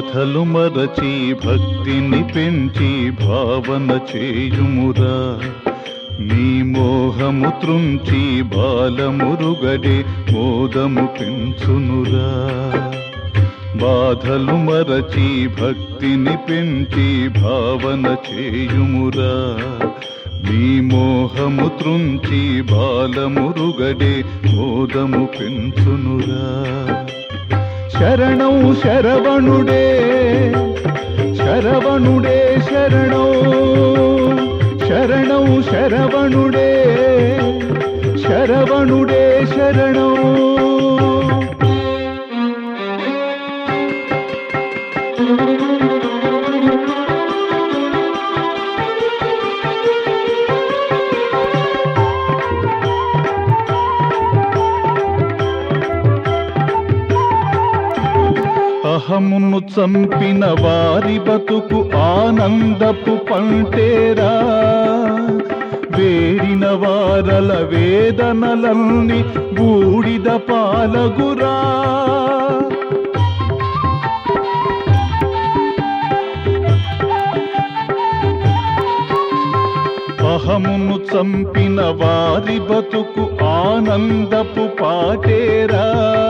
బాధలు మరచి భక్తిని పెంచి భావన చేయుమురా నీ మోహము త్రుంచి బాలమురుగడే మోదము పెంచునురా బాధలు మరచి భక్తిని పెంచి భావన చేయుమురా నీ మోహము త్రుంచి బాలమురుగడే మోదము పెంచునురా శరణం శరవణుడే శరవణుడే శరణం శరణం శరవణుడే శరవణుడే శరణం అహమును చంపిన వారి బతుకు ఆనందపు పంటేరా వేడిన వారల వేదనలన్నీ బూడిద పాలగురా అహమును చంపిన వారి బతుకు ఆనందపు పాటేరా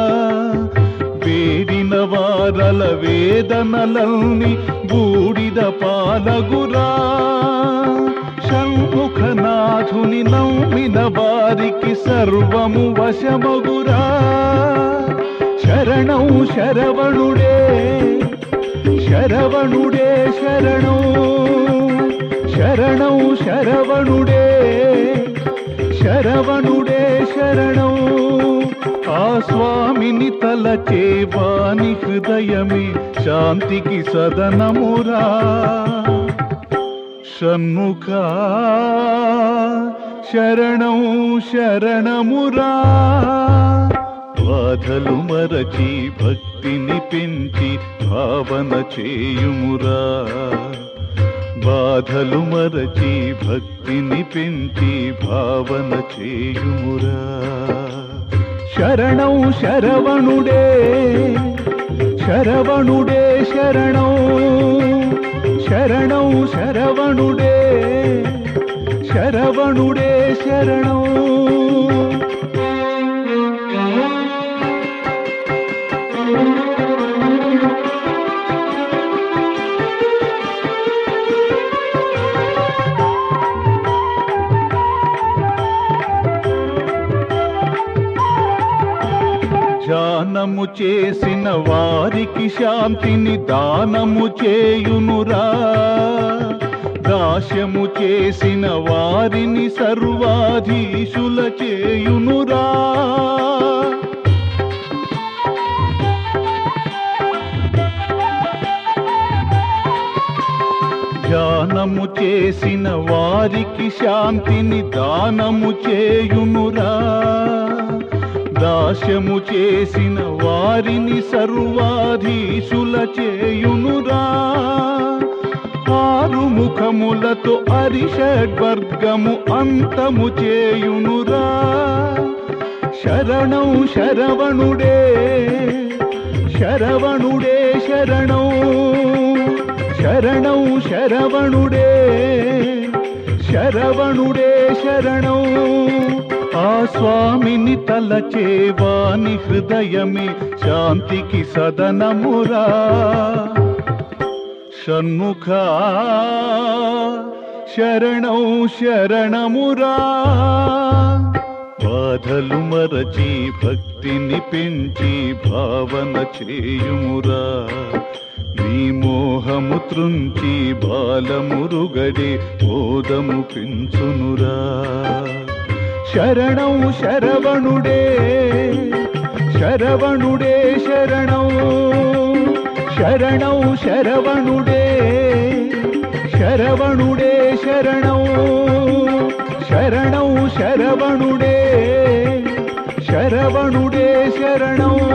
వేడిన వారల వేదనలన్నీ బూడిద పాలగురా షణ్ముఖనాథుని నమ్మిన వారికి సర్వము వశమగురా శరణం శరవణుడే శరవణుడే శరణం శరణం శరవణుడే శరవణుడే శరణం ఆ స్వామిని తలచే వాని హృదయమే శాంతికి సదనమురా షణ్ముఖ శరణం శరణమురా బాధలు మరచి భక్తిని పెంచి భావన చేయుమురా బాధలు మరచి భక్తిని పెంచి భావన చేయుమురా శరణం శరవణుడే శరవణుడే శరణం శరణం శరవణుడే శరవణుడే శరణం ధ్యానము చేసిన వారికి శాంతిని దానము చేయునురా దాస్యము చేసిన వారిని సర్వాధీశుల చేయునురా ధ్యానము చేసిన వారికి శాంతిని దానము చేయునురా దాస్యము చేసిన వారిని సర్వాధీశుల చేయునురా ఆరు ముఖములతో అరిషడ్వర్గము అంతము చేయునురా శరణం శరవణుడే శరవణుడే శరణం శరణం శరవణుడే శరవణుడే శరణం ఆ స్వామిని తలచేవాని హృదయమే శాంతికి సదనమురా షణ్ముఖ శరణం శరణమురా బాధలు మరచి భక్తిని పెంచి భావన చేయుమురా నీ మోహము త్రుంచి బాలమురుగడే బోధము పెంచునురా శరణం శరవణుడే శరవణుడే శరణం శరణం శరవణుడే శరవణుడే శరణం శరణం శరవణుడే శరవణుడే శరణం